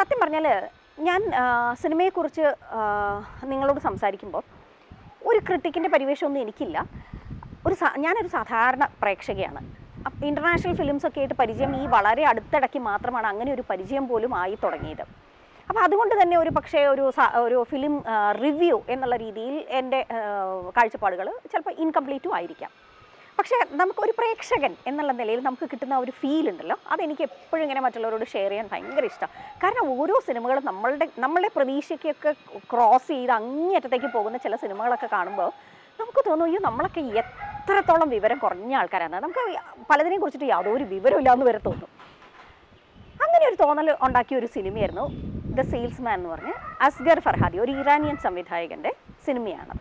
സത്യം പറഞ്ഞാൽ ഞാൻ ആ, സിനിമയെക്കുറിച്ച് ആ, നിങ്ങളോട് സംസാരിക്കുമ്പോൾ ഒരു ക്രിട്ടിക്കിൻ്റെ പരിവേഷമൊന്നും എനിക്കില്ല ഒരു സാ ഞാനൊരു സാധാരണ പ്രേക്ഷകയാണ് ഇൻ്റർനാഷണൽ ഫിലിംസ് ഒക്കെ ആയിട്ട് പരിചയം ഈ വളരെ അടുത്തിടയ്ക്ക് മാത്രമാണ് അങ്ങനെ ഒരു പരിചയം പോലും ആയി തുടങ്ങിയത് അപ്പോൾ അതുകൊണ്ട് തന്നെ ഒരു പക്ഷേ ഒരു സ- ഒരു ഫിലിം റിവ്യൂ എന്നുള്ള രീതിയിൽ എൻ്റെ കാഴ്ചപ്പാടുകൾ ചിലപ്പോൾ ഇൻകംപ്ലീറ്റും ആയിരിക്കാം പക്ഷേ നമുക്കൊരു പ്രേക്ഷകൻ എന്നുള്ള നിലയിൽ നമുക്ക് കിട്ടുന്ന ഒരു ഫീൽ ഉണ്ടല്ലോ അതെനിക്ക് എപ്പോഴും ഇങ്ങനെ മറ്റുള്ളവരോട് ഷെയർ ചെയ്യാൻ ഭയങ്കര ഇഷ്ടം കാരണം ഓരോ സിനിമകളും നമ്മളുടെ നമ്മളെ പ്രതീക്ഷയ്ക്കൊക്കെ ക്രോസ് ചെയ്ത് അങ്ങേയറ്റത്തേക്ക് പോകുന്ന ചില സിനിമകളൊക്കെ കാണുമ്പോൾ നമുക്ക് തോന്നും അയ്യോ നമ്മളൊക്കെ എത്രത്തോളം വിവരം കുറഞ്ഞ ആൾക്കാരാണ് നമുക്ക് പലതിനെയും കുറിച്ചിട്ട് യാതൊരു വിവരമില്ല എന്ന് വരെ തോന്നും അങ്ങനെ ഒരു തോന്നൽ ഉണ്ടാക്കിയ ഒരു സിനിമയായിരുന്നു ദ സെയിൽസ്മാൻ എന്ന് പറഞ്ഞ് അസ്ഗർ ഫർഹാദി ഒരു ഇറാനിയൻ സംവിധായകൻ്റെ സിനിമയാണത്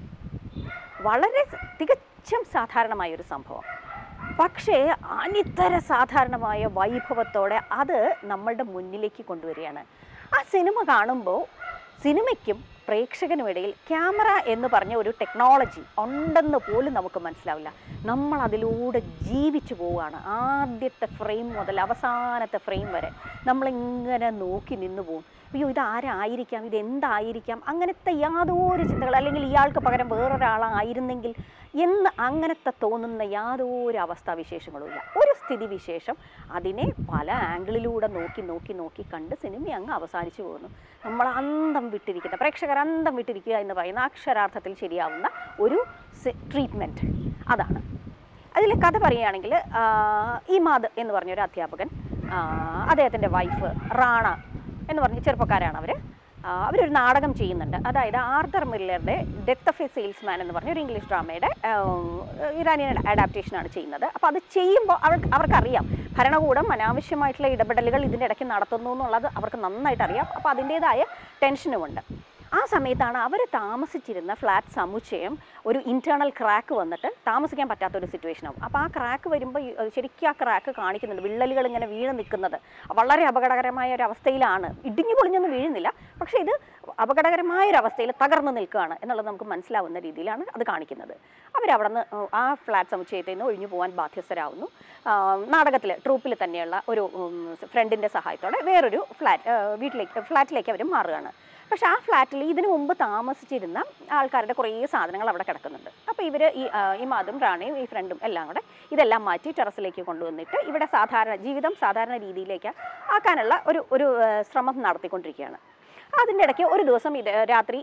വളരെ സ- തികച്ചും സാധാരണമായ ഒരു സംഭവം പക്ഷേ അനിത്തര സാധാരണമായ വൈഭവത്തോടെ അത് നമ്മളുടെ മുന്നിലേക്ക് കൊണ്ടുവരികയാണ് ആ സിനിമ കാണുമ്പോൾ സിനിമയ്ക്കും പ്രേക്ഷകനും ഇടയിൽ ക്യാമറ എന്ന് പറഞ്ഞ ഒരു ടെക്നോളജി ഉണ്ടെന്ന് പോലും നമുക്ക് മനസ്സിലാവില്ല നമ്മൾ അതിലൂടെ ജീവിച്ചു പോവുകയാണ് ആദ്യത്തെ ഫ്രെയിം മുതൽ അവസാനത്തെ ഫ്രെയിം വരെ നമ്മളിങ്ങനെ നോക്കി നിന്ന് പോവും അയ്യോ ഇത് ആരായിരിക്കാം ഇത് എന്തായിരിക്കാം അങ്ങനത്തെ യാതൊരു ചിന്തകൾ അല്ലെങ്കിൽ ഇയാൾക്ക് പകരം വേറൊരാളായിരുന്നെങ്കിൽ എന്ന് അങ്ങനത്തെ തോന്നുന്ന യാതൊരു അവസ്ഥാവിശേഷങ്ങളും ഇല്ല ഒരു സ്ഥിതിവിശേഷം അതിനെ പല ആംഗിളിലൂടെ നോക്കി നോക്കി നോക്കി കണ്ട് സിനിമ അങ്ങ് അവസാനിച്ചു പോകുന്നു നമ്മൾ അന്തം വിട്ടിരിക്കുന്ന പ്രേക്ഷകർ അന്തം വിട്ടിരിക്കുക എന്ന് പറയുന്ന അക്ഷരാർത്ഥത്തിൽ ശരിയാവുന്ന ഒരു ട്രീറ്റ്മെൻറ്റ് അതാണ് അതിൽ കഥ പറയുകയാണെങ്കിൽ ഇമാദ് എന്ന് പറഞ്ഞൊരു അധ്യാപകൻ ആ, അദ്ദേഹത്തിൻ്റെ വൈഫ് റാണ എന്ന് പറഞ്ഞ ചെറുപ്പക്കാരാണ് അവർ അവരൊരു നാടകം ചെയ്യുന്നുണ്ട് അതായത് ആർദർ മില്ലറുടെ ഡെത്ത് ഓഫ് എ സെയിൽസ്മാൻ എന്ന് പറഞ്ഞ ഒരു ഇംഗ്ലീഷ് ഡ്രാമയുടെ ഇറാനിയൻ അഡാപ്റ്റേഷനാണ് ചെയ്യുന്നത് അപ്പോൾ അത് ചെയ്യുമ്പോൾ അവർക്ക് അവർക്കറിയാം ഭരണകൂടം അനാവശ്യമായിട്ടുള്ള ഇടപെടലുകൾ ഇതിൻ്റെ ഇടയ്ക്ക് നടത്തുന്നു എന്നുള്ളത് അവർക്ക് നന്നായിട്ട് അറിയാം അപ്പോൾ അതിൻ്റേതായ ടെൻഷനുമുണ്ട് ആ സമയത്താണ് അവർ താമസിച്ചിരുന്ന ഫ്ലാറ്റ് സമുച്ചയം ഒരു ഇൻറ്റേർണൽ ക്രാക്ക് വന്നിട്ട് താമസിക്കാൻ പറ്റാത്ത ഒരു സിറ്റുവേഷൻ ആവും അപ്പോൾ ആ ക്രാക്ക് വരുമ്പോൾ ഈ, ഏഹ്, ശരിക്കും ആ ക്രാക്ക് കാണിക്കുന്നുണ്ട് വിള്ളലുകൾ ഇങ്ങനെ വീണ് നിൽക്കുന്നത് വളരെ അപകടകരമായ ഒരു അവസ്ഥയിലാണ് ഇടിഞ്ഞു പൊളിഞ്ഞൊന്നും വീഴുന്നില്ല പക്ഷേ ഇത് അപകടകരമായ ഒരു അവസ്ഥയിൽ തകർന്നു നിൽക്കുകയാണ് എന്നുള്ളത് നമുക്ക് മനസ്സിലാവുന്ന രീതിയിലാണ് അത് കാണിക്കുന്നത് അവരവിടെ നിന്ന് ആ ഫ്ലാറ്റ് സമുച്ചയത്തിൽ നിന്ന് ഒഴിഞ്ഞു പോകാൻ ബാധ്യസ്ഥരാകുന്നു നാടകത്തിൽ ട്രൂപ്പിൽ തന്നെയുള്ള ഒരു ഫ്രണ്ടിൻ്റെ സഹായത്തോടെ വേറൊരു ഫ്ലാറ്റ് വീട്ടിലേക്ക് ഫ്ലാറ്റിലേക്ക് അവർ മാറുകയാണ് പക്ഷെ ആ ഫ്ലാറ്റിൽ ഇതിനു മുമ്പ് താമസിച്ചിരുന്ന ആൾക്കാരുടെ കുറേ സാധനങ്ങൾ അവിടെ കിടക്കുന്നുണ്ട് അപ്പോൾ ഇവർ ഈ ആ, ഈ മാതും റാണിയും ഈ ഫ്രണ്ടും എല്ലാം കൂടെ ഇതെല്ലാം മാറ്റി ടെറസിലേക്ക് കൊണ്ടുവന്നിട്ട് ഇവിടെ സാധാരണ ജീവിതം സാധാരണ രീതിയിലേക്ക് ആക്കാനുള്ള ഒരു ഒരു ആ, ശ്രമം നടത്തിക്കൊണ്ടിരിക്കുകയാണ് അതിൻ്റെ ഇടയ്ക്ക് ഒരു ദിവസം ഇത് രാത്രി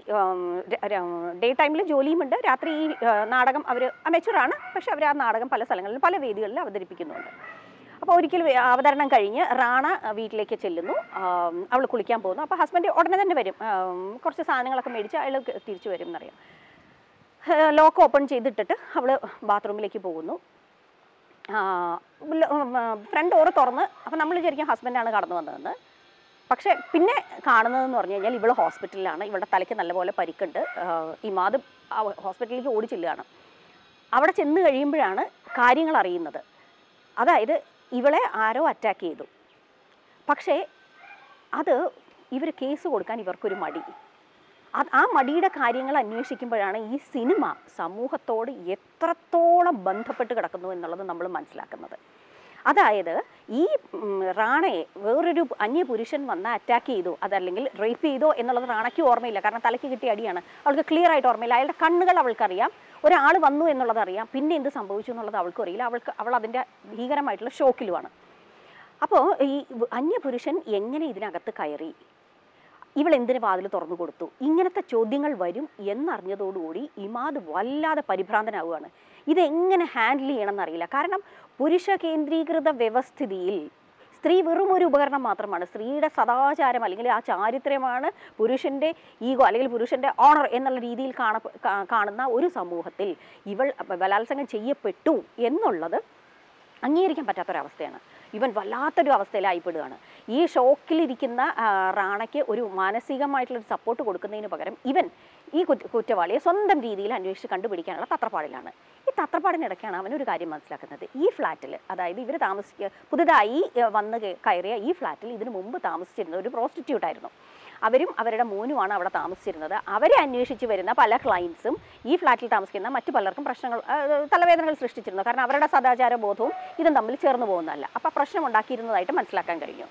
ഡേ ടൈമിൽ ജോലിയുമുണ്ട് രാത്രി ഈ ആ, നാടകം അവർ അമേച്ചറാണ് പക്ഷെ അവർ ആ നാടകം പല സ്ഥലങ്ങളിലും പല വേദികളിലും അവതരിപ്പിക്കുന്നുണ്ട് അപ്പോൾ ഒരിക്കൽ വേ- അവതരണം കഴിഞ്ഞ് റാണ ആ, വീട്ടിലേക്ക് ചെല്ലുന്നു അവൾ കുളിക്കാൻ പോകുന്നു അപ്പോൾ ഹസ്ബൻഡ് ഉടനെ തന്നെ വരും ആം, കുറച്ച് സാധനങ്ങളൊക്കെ മേടിച്ച് അയാൾ തിരിച്ചു വരും എന്നറിയാം ലോക്ക് ഓപ്പൺ ചെയ്തിട്ടിട്ട് അവൾ ബാത്റൂമിലേക്ക് പോകുന്നു ഫ്രണ്ട് ഡോറ് തുറന്ന് അപ്പോൾ നമ്മൾ വിചാരിക്കും ഹസ്ബൻഡാണ് കടന്നു വന്നതെന്ന് പക്ഷേ പിന്നെ കാണുന്നതെന്ന് പറഞ്ഞു കഴിഞ്ഞാൽ ഇവൾ ഹോസ്പിറ്റലിലാണ് ഇവളുടെ തലയ്ക്ക് നല്ലപോലെ പരിക്കുണ്ട് ആഹ് ഇമാദ് ആ ഹോസ്പിറ്റലിലേക്ക് ഓടി ചെല്ലുകയാണ് അവിടെ ചെന്ന് കഴിയുമ്പോഴാണ് കാര്യങ്ങൾ അറിയുന്നത് അതായത് ഇവളെ ആരോ അറ്റാക്ക് ചെയ്തു പക്ഷേ അത് ഇവർ കേസ് കൊടുക്കാൻ ഇവർക്കൊരു മടി അത് ആ മടിയുടെ കാര്യങ്ങൾ അന്വേഷിക്കുമ്പോഴാണ് ഈ സിനിമ സമൂഹത്തോട് എത്രത്തോളം ബന്ധപ്പെട്ട് കിടക്കുന്നു എന്നുള്ളത് നമ്മൾ മനസ്സിലാക്കുന്നത് അതായത് ഈ ഉം, റാണയെ വേറൊരു അന്യപുരുഷൻ വന്ന് അറ്റാക്ക് ചെയ്തു അതല്ലെങ്കിൽ റേപ്പ് ചെയ്തോ എന്നുള്ളത് റാണയ്ക്ക് ഓർമ്മയില്ല കാരണം തലയ്ക്ക് കിട്ടിയ അടിയാണ് അവൾക്ക് ക്ലിയർ ആയിട്ട് ഓർമ്മയില്ല അയാളുടെ കണ്ണുകൾ അവൾക്കറിയാം ഒരാൾ വന്നു എന്നുള്ളത് അറിയാം പിന്നെ എന്ത് സംഭവിച്ചു എന്നുള്ളത് അവൾക്കും അറിയില്ല അവൾക്ക് അവൾ അതിൻ്റെ ഭീകരമായിട്ടുള്ള ഷോക്കിലുമാണ് അപ്പോൾ ഈ അന്യപുരുഷൻ എങ്ങനെ ഇതിനകത്ത് കയറി ഇവൾ എന്തിന് വാതിൽ തുറന്നു കൊടുത്തു ഇങ്ങനത്തെ ചോദ്യങ്ങൾ വരും എന്നറിഞ്ഞതോടുകൂടി ഇമാദ് വല്ലാതെ പരിഭ്രാന്തനാവുകയാണ് ഇതെങ്ങനെ ഹാൻഡിൽ ചെയ്യണമെന്ന് അറിയില്ല കാരണം പുരുഷ കേന്ദ്രീകൃത വ്യവസ്ഥിതിയിൽ സ്ത്രീ വെറും ഒരു ഉപകരണം മാത്രമാണ് സ്ത്രീയുടെ സദാചാരം അല്ലെങ്കിൽ ആ ചാരിത്ര്യമാണ് പുരുഷൻ്റെ ഈഗോ അല്ലെങ്കിൽ പുരുഷൻ്റെ ഓണർ എന്നുള്ള രീതിയിൽ കാണ കാ- കാണുന്ന ഒരു സമൂഹത്തിൽ ഇവൾ ബലാത്സംഗം ചെയ്യപ്പെട്ടു എന്നുള്ളത് അംഗീകരിക്കാൻ പറ്റാത്തൊരവസ്ഥയാണ് ഇവൻ വല്ലാത്തൊരു അവസ്ഥയിലായിപ്പെടുകയാണ് ഈ ഷോക്കിലിരിക്കുന്ന ആ, റാണയ്ക്ക് ഒരു മാനസികമായിട്ടുള്ളൊരു സപ്പോർട്ട് കൊടുക്കുന്നതിന് പകരം ഇവൻ ഈ കുറ്റ കുറ്റവാളിയെ സ്വന്തം രീതിയിൽ അന്വേഷിച്ച് കണ്ടുപിടിക്കാനുള്ള തത്രപ്പാടിലാണ് ഈ തത്രപ്പാടിനിടയ്ക്കാണ് അവനൊരു കാര്യം മനസ്സിലാക്കുന്നത് ഈ ഫ്ലാറ്റിൽ അതായത് ഇവർ താമസിക്കുക പുതുതായി ഏ, വന്ന് കേ- കയറിയ ഈ ഫ്ലാറ്റിൽ ഇതിനു മുമ്പ് താമസിച്ചിരുന്ന ഒരു പ്രോസ്റ്റിറ്റ്യൂട്ടായിരുന്നു അവരും അവരുടെ മോനുമാണ് അവിടെ താമസിച്ചിരുന്നത് അവരെ അന്വേഷിച്ച് വരുന്ന പല ക്ലയൻസും ഈ ഫ്ലാറ്റിൽ താമസിക്കുന്ന മറ്റു പലർക്കും പ്രശ്നങ്ങൾ ആ, തലവേദനകൾ സൃഷ്ടിച്ചിരുന്നു കാരണം അവരുടെ സദാചാര ബോധവും ഇതും തമ്മിൽ ചേർന്ന് പോകുന്നതല്ല അപ്പോൾ പ്രശ്നം ഉണ്ടാക്കിയിരുന്നതായിട്ട് മനസ്സിലാക്കാൻ കഴിഞ്ഞു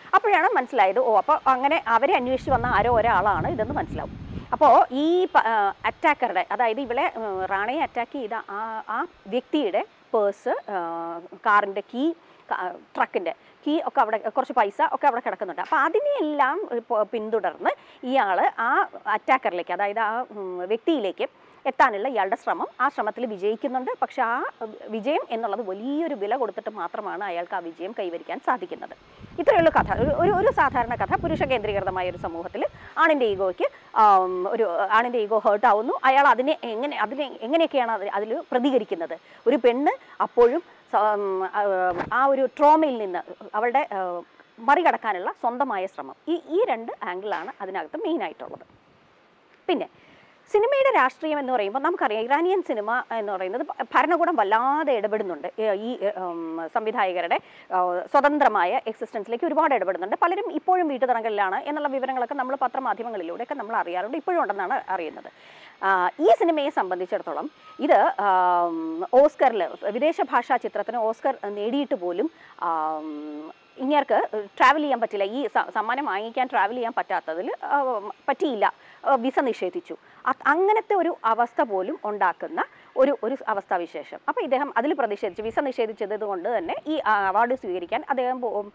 അപ്പോഴാണ് മനസ്സിലായത് ഓ അപ്പോൾ അങ്ങനെ അവരെ അന്വേഷിച്ച് വന്ന ആരോ ഒരാളാണ് ഇതെന്ന് മനസ്സിലാവും അപ്പോൾ ഈ അറ്റാക്കറുടെ അതായത് ഇവളെ ഉം, റാണയെ അറ്റാക്ക് ചെയ്ത ആ ആ വ്യക്തിയുടെ പേഴ്സ് കാറിൻ്റെ കീ ട്രക്കിൻ്റെ കീ ഒക്കെ അവിടെ കുറച്ച് പൈസ ഒക്കെ അവിടെ കിടക്കുന്നുണ്ട് അപ്പോൾ അതിനെയെല്ലാം ഇപ്പൊ പിന്തുടർന്ന് ഇയാൾ ആ അറ്റാക്കറിലേക്ക് അതായത് ആ ഉം, വ്യക്തിയിലേക്ക് എത്താനുള്ള ഇയാളുടെ ശ്രമം ആ ശ്രമത്തിൽ വിജയിക്കുന്നുണ്ട് പക്ഷെ ആ വിജയം എന്നുള്ളത് വലിയൊരു വില കൊടുത്തിട്ട് മാത്രമാണ് അയാൾക്ക് ആ വിജയം കൈവരിക്കാൻ സാധിക്കുന്നത് ഇത്രയുള്ള കഥ ഒരു ഒരു ഒരു സാധാരണ കഥ പുരുഷ കേന്ദ്രീകൃതമായ ഒരു സമൂഹത്തിൽ ആണിൻ്റെ ഈഗോയ്ക്ക് ആം, ഒരു ആണിൻ്റെ ഈഗോ ഹേർട്ട് ആവുന്നു അയാൾ അതിനെ എങ്ങനെ അതിനെ എങ്ങനെയൊക്കെയാണ് അതിൽ അതിൽ പ്രതികരിക്കുന്നത് ഒരു പെണ്ണ് അപ്പോഴും സ- ഉം, ആ, ആ ഒരു ട്രോമയിൽ നിന്ന് അവളുടെ ആ, മറികടക്കാനുള്ള സ്വന്തമായ ശ്രമം ഈ ഈ രണ്ട് ആംഗിളാണ് അതിനകത്ത് മെയിനായിട്ടുള്ളത് പിന്നെ സിനിമയുടെ രാഷ്ട്രീയം എന്ന് പറയുമ്പോൾ നമുക്കറിയാം ഇറാനിയൻ സിനിമ എന്ന് പറയുന്നത് ഭ- ഭരണകൂടം വല്ലാതെ ഇടപെടുന്നുണ്ട് ഏ, ഈ ഏ, ഉം, സംവിധായകരുടെ ആ, സ്വതന്ത്രമായ എക്സിസ്റ്റൻസിലേക്ക് ഒരുപാട് ഇടപെടുന്നുണ്ട് പലരും ഇപ്പോഴും വീട്ടുതടങ്കലിലാണ് എന്നുള്ള വിവരങ്ങളൊക്കെ നമ്മൾ പത്രമാധ്യമങ്ങളിലൂടെയൊക്കെ നമ്മൾ അറിയാറുണ്ട് ഇപ്പോഴും ഉണ്ടെന്നാണ് അറിയുന്നത് ആ, ഈ സിനിമയെ സംബന്ധിച്ചിടത്തോളം ഇത് ആം, ഓസ്കറിൽ വിദേശ ഭാഷാ ചിത്രത്തിന് ഓസ്കർ നേടിയിട്ട് പോലും ആം, ഇങ്ങേർക്ക് ട്രാവൽ ചെയ്യാൻ പറ്റില്ല ഈ സ- സമ്മാനം വാങ്ങിക്കാൻ ട്രാവൽ ചെയ്യാൻ പറ്റാത്തതിൽ ആ, പറ്റിയില്ല ആ, വിസ നിഷേധിച്ചു അത് അങ്ങനത്തെ ഒരു അവസ്ഥ പോലും ഉണ്ടാക്കുന്ന ഒരു ഒരു അവസ്ഥാവിശേഷം അപ്പോൾ ഇദ്ദേഹം അതിൽ പ്രതിഷേധിച്ചു വിസ നിഷേധിച്ചത് കൊണ്ട് തന്നെ ഈ അവാർഡ് സ്വീകരിക്കാൻ അദ്ദേഹം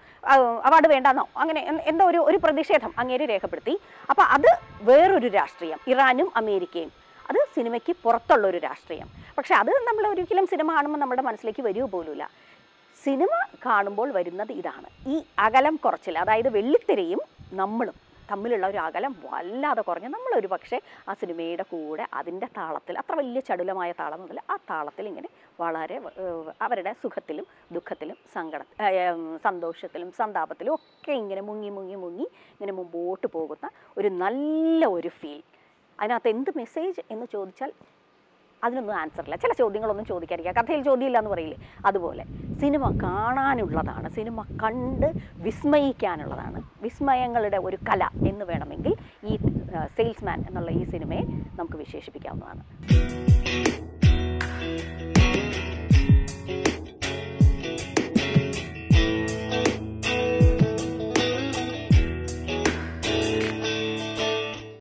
അവാർഡ് വേണ്ടെന്നോ അങ്ങനെ എൻ- എന്തോ ഒരു ഒരു പ്രതിഷേധം അങ്ങേര് രേഖപ്പെടുത്തി അപ്പോൾ അത് വേറൊരു രാഷ്ട്രീയം ഇറാനും അമേരിക്കയും അത് സിനിമയ്ക്ക് പുറത്തുള്ള ഒരു രാഷ്ട്രീയം പക്ഷെ അത് നമ്മൾ ഒരിക്കലും സിനിമ കാണുമ്പോൾ നമ്മുടെ മനസ്സിലേക്ക് വരിക പോലുമില്ല സിനിമ കാണുമ്പോൾ വരുന്നത് ഇതാണ് ഈ അകലം കുറച്ചിൽ അതായത് വെള്ളിത്തിരയും നമ്മളും തമ്മിലുള്ള ഒരു അകലം വല്ലാതെ കുറഞ്ഞ് നമ്മളൊരു പക്ഷേ ആ സിനിമയുടെ കൂടെ അതിൻ്റെ താളത്തിൽ അത്ര വലിയ ചടുലമായ താളം മുതൽ ആ താളത്തിൽ ഇങ്ങനെ വളരെ ഏഹ്, അവരുടെ സുഖത്തിലും ദുഃഖത്തിലും സങ്കട ഏഹ്, സന്തോഷത്തിലും സന്താപത്തിലും ഒക്കെ ഇങ്ങനെ മുങ്ങി മുങ്ങി മുങ്ങി ഇങ്ങനെ മുമ്പോട്ട് പോകുന്ന ഒരു നല്ല ഒരു ഫീൽ അതിനകത്ത് എന്ത് മെസ്സേജ് എന്ന് ചോദിച്ചാൽ അതിനൊന്നും ആൻസർ ഇല്ല ചില ചോദ്യങ്ങളൊന്നും ചോദിക്കാതിരിക്കുക കഥയിൽ ചോദ്യമില്ല എന്ന് പറയില്ലേ അതുപോലെ സിനിമ കാണാനുള്ളതാണ് സിനിമ കണ്ട് വിസ്മയിക്കാനുള്ളതാണ് വിസ്മയങ്ങളുടെ ഒരു കല എന്ന് വേണമെങ്കിൽ ഈ സെയിൽസ്മാൻ എന്നുള്ള ഈ സിനിമയെ നമുക്ക് വിശേഷിപ്പിക്കാവുന്നതാണ്